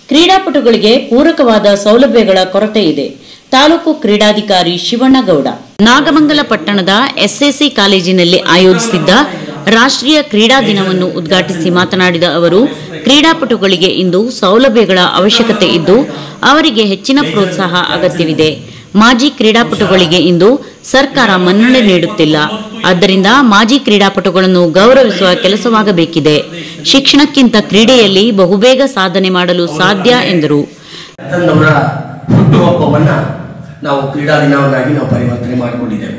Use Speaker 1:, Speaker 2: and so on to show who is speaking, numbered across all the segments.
Speaker 1: ಕ್ರೀಡಾಪಟುಗಳಿಗೆ ಪೂರಕವಾದ ಸೌಲಭ್ಯಗಳ ಕೊರತೆ ಇದೆ ತಾಲೂಕು ಕ್ರೀಡಾಧಿಕಾರಿ ಶಿವಣ್ಣಗೌಡ ನಾಗಮಂಗಲ ಪಟ್ಟಣದ ಎಸ್ಎಸಿ ಕಾಲೇಜಿನಲ್ಲಿ ಆಯೋಜಿಸಿದ್ದ ರಾಷ್ಟ್ರೀಯ ಕ್ರೀಡಾ ದಿನವನ್ನು ಉದ್ಘಾಟಿಸಿ ಮಾತನಾಡಿದ ಅವರು ಕ್ರೀಡಾಪಟುಗಳಿಗೆ ಇಂದು ಸೌಲಭ್ಯಗಳ ಅವಶ್ಯಕತೆ ಇದ್ದು ಅವರಿಗೆ ಹೆಚ್ಚಿನ ಪ್ರೋತ್ಸಾಹ ಅಗತ್ಯವಿದೆ ಮಾಜಿ ಕ್ರೀಡಾಪಟುಗಳಿಗೆ ಇಂದು ಸರ್ಕಾರ ಮನ್ನಣೆ ನೀಡುತ್ತಿಲ್ಲ ಆದ್ದರಿಂದ ಮಾಜಿ ಕ್ರೀಡಾಪಟುಗಳನ್ನು ಗೌರವಿಸುವ ಕೆಲಸವಾಗಬೇಕಿದೆ ಶಿಕ್ಷಣಕ್ಕಿಂತ ಕ್ರೀಡೆಯಲ್ಲಿ ಬಹುಬೇಗ ಸಾಧನೆ ಮಾಡಲು ಸಾಧ್ಯ ಎಂದರು
Speaker 2: ತಂದವರ ಹುಟ್ಟುಹಬ್ಬವನ್ನು ನಾವು ಕ್ರೀಡಾ ದಿನವನ್ನಾಗಿ ನಾವು ಪರಿವರ್ತನೆ ಮಾಡಿಕೊಂಡಿದ್ದೇವೆ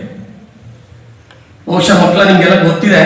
Speaker 2: ಬಹುಶಃ ಮಕ್ಕಳ ನಿಮಗೆಲ್ಲ ಗೊತ್ತಿದೆ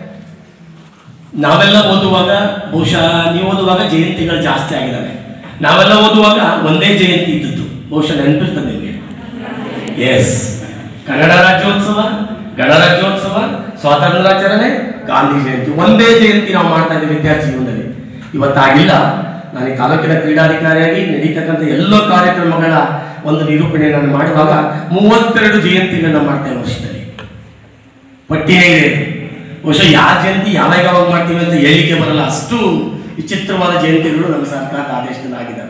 Speaker 3: ನಾವೆಲ್ಲ ಓದುವಾಗ ಬಹುಶಃ ನೀವು ಓದುವಾಗ ಜಯಂತಿಗಳು ಜಾಸ್ತಿ ಆಗಿದ್ದಾವೆ ನಾವೆಲ್ಲ ಓದುವಾಗ ಒಂದೇ ಜಯಂತಿ ಇದ್ದದ್ದು ಬಹುಶಃ ನೆನಪಿರ್ತದೆ ನಿಮಗೆ ಎಸ್ ಕನ್ನಡ ರಾಜ್ಯೋತ್ಸವ ಗಣರಾಜ್ಯೋತ್ಸವ ಸ್ವಾತಂತ್ರ್ಯಾಚರಣೆ ಗಾಂಧಿ ಜಯಂತಿ ಒಂದೇ ಜಯಂತಿ ನಾವು ಮಾಡ್ತಾ ಇದ್ದೇವೆ ವಿದ್ಯಾರ್ಥಿ ಜೀವನದಲ್ಲಿ ಇವತ್ತಾಗಿಲ್ಲ ನಾನು ಈ ತಾಲೂಕಿನ ಕ್ರೀಡಾಧಿಕಾರಿಯಾಗಿ ನಡೀತಕ್ಕಂಥ ಎಲ್ಲ ಕಾರ್ಯಕ್ರಮಗಳ ಒಂದು ನಿರೂಪಣೆ ನಾನು ಮಾಡುವಾಗ ಮೂವತ್ತೆರಡು ಜಯಂತಿಗಳನ್ನ ಮಾಡ್ತೇವೆ ವರ್ಷದಲ್ಲಿ ಪಟ್ಟಿನೇ ಇದೆ ಬಹುಶಃ ಯಾವ ಜಯಂತಿ ಯಾವಾಗ ಯಾವಾಗ ಮಾಡ್ತೀವಿ ಅಂತ ಹೇಳಿಕೆ ಬರಲ್ಲ ಅಷ್ಟು ವಿಚಿತ್ರವಾದ ಜಯಂತಿಗಳು ನಮ್ಮ ಸರ್ಕಾರದ ಆದೇಶದಲ್ಲಿ ಆಗಿದ್ದಾವೆ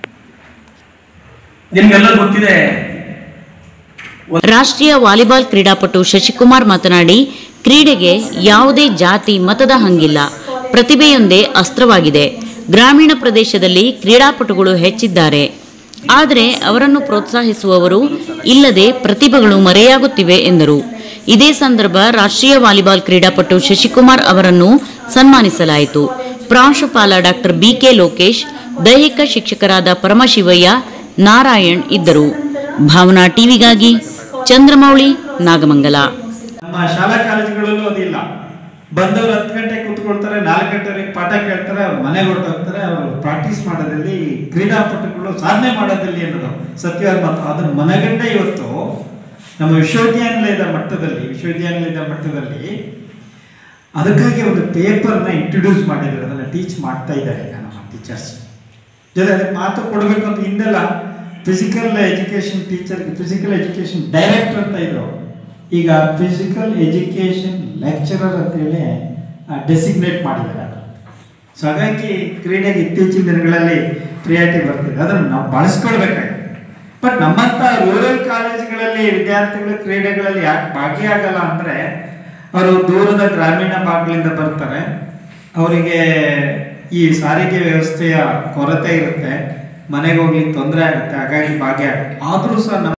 Speaker 3: ನಿಮ್ಗೆಲ್ಲ ಗೊತ್ತಿದೆ
Speaker 1: ರಾಷ್ಟ್ರೀಯ ವಾಲಿಬಾಲ್ ಕ್ರೀಡಾಪಟು ಶಶಿಕುಮಾರ್ ಮಾತನಾಡಿ ಕ್ರೀಡೆಗೆ ಯಾವುದೇ ಜಾತಿ ಮತದ ಹಂಗಿಲ್ಲ ಪ್ರತಿಭೆಯೊಂದೇ ಅಸ್ತ್ರವಾಗಿದೆ ಗ್ರಾಮೀಣ ಪ್ರದೇಶದಲ್ಲಿ ಕ್ರೀಡಾಪಟುಗಳು ಹೆಚ್ಚಿದ್ದಾರೆ ಆದರೆ ಅವರನ್ನು ಪ್ರೋತ್ಸಾಹಿಸುವವರು ಇಲ್ಲದೆ ಪ್ರತಿಭೆಗಳು ಮರೆಯಾಗುತ್ತಿವೆ ಎಂದರು ಇದೇ ಸಂದರ್ಭ ರಾಷ್ಟ್ರೀಯ ವಾಲಿಬಾಲ್ ಕ್ರೀಡಾಪಟು ಶಶಿಕುಮಾರ್ ಅವರನ್ನು ಸನ್ಮಾನಿಸಲಾಯಿತು ಪ್ರಾಂಶುಪಾಲ ಡಾಕ್ಟರ್ ಬಿಕೆ ಲೋಕೇಶ್ ದೈಹಿಕ ಶಿಕ್ಷಕರಾದ ಪರಮಶಿವಯ್ಯ ನಾರಾಯಣ್ ಇದ್ದರು ಭಾವನಾ ಟಿವಿಗಾಗಿ ಚಂದ್ರಮೌಳಿ ನಾಗಮಂಗಲ
Speaker 4: ನಮ್ಮ ಶಾಲಾ ಕಾಲೇಜುಗಳಲ್ಲೂ ಅದಿಲ್ಲ ಬಂದವರು ಹತ್ತು ಗಂಟೆ ಕೂತ್ಕೊಳ್ತಾರೆ ನಾಲ್ಕು ಗಂಟೆವರೆಗೆ ಪಾಠ ಕೇಳ್ತಾರೆ ಅವ್ರು ಮನೆಗೆ ಹೊರಟೋಗ್ತಾರೆ ಅವರು ಪ್ರಾಕ್ಟೀಸ್ ಮಾಡೋದ್ರಲ್ಲಿ ಕ್ರೀಡಾಪಟುಗಳು ಸಾಧನೆ ಮಾಡೋದ್ರಲ್ಲಿ ಅನ್ನೋದು ಸತ್ಯವಾದ ಮಾತು ಅದನ್ನ ಮನಗಂಡ ಇವತ್ತು ನಮ್ಮ ವಿಶ್ವವಿದ್ಯಾನಿಲಯದ ಮಟ್ಟದಲ್ಲಿ ವಿಶ್ವವಿದ್ಯಾನಿಲಯದ ಮಟ್ಟದಲ್ಲಿ ಅದಕ್ಕಾಗಿ ಒಂದು ಪೇಪರ್ನ ಇಂಟ್ರೊಡ್ಯೂಸ್ ಮಾಡಿದ್ದಾರೆ ಅದನ್ನು ಟೀಚ್ ಮಾಡ್ತಾ ಇದ್ದಾರೆ ಈಗ ನಮ್ಮ ಟೀಚರ್ಸ್ ಜೊತೆ ಅದಕ್ಕೆ ಮಾತು ಕೊಡಬೇಕು ಅಂತ ಹಿಂದೆಲ್ಲ physical education teacher physical education director ಅಂತ ಇದ್ರು ಈಗ ಫಿಸಿಕಲ್ ಎಜುಕೇಶನ್ ಲೆಕ್ಚರರ್ ಅಂತೇಳಿ ಡೆಸಿಗ್ನೇಟ್ ಮಾಡಿದ್ದಾರೆ ಸೊ ಹಾಗಾಗಿ ಕ್ರೀಡೆಗೆ ಇತ್ತೀಚಿನ ದಿನಗಳಲ್ಲಿ ಪ್ರಿಯಾರಿಟಿ ಬರ್ತಿದೆ ಅದನ್ನು ನಾವು ಬಳಸ್ಕೊಳ್ಬೇಕಾಗಿದೆ ಬಟ್ ನಮ್ಮಂಥ ರೂರಲ್ ಕಾಲೇಜುಗಳಲ್ಲಿ ವಿದ್ಯಾರ್ಥಿಗಳು ಕ್ರೀಡೆಗಳಲ್ಲಿ ಯಾಕೆ ಭಾಗಿಯಾಗಲ್ಲ ಅಂದರೆ ಅವರು ದೂರದ ಗ್ರಾಮೀಣ ಭಾಗಗಳಿಂದ ಬರ್ತಾರೆ ಅವರಿಗೆ ಈ ಸಾರಿಗೆ ವ್ಯವಸ್ಥೆಯ ಕೊರತೆ ಇರುತ್ತೆ ಮನೆಗೆ ಹೋಗ್ಲಿಕ್ಕೆ ತೊಂದರೆ ಆಗುತ್ತೆ ಹಾಗಾಗಿ ಭಾಗ್ಯ ಆದರೂ ಸಹ ನಮ್ಮ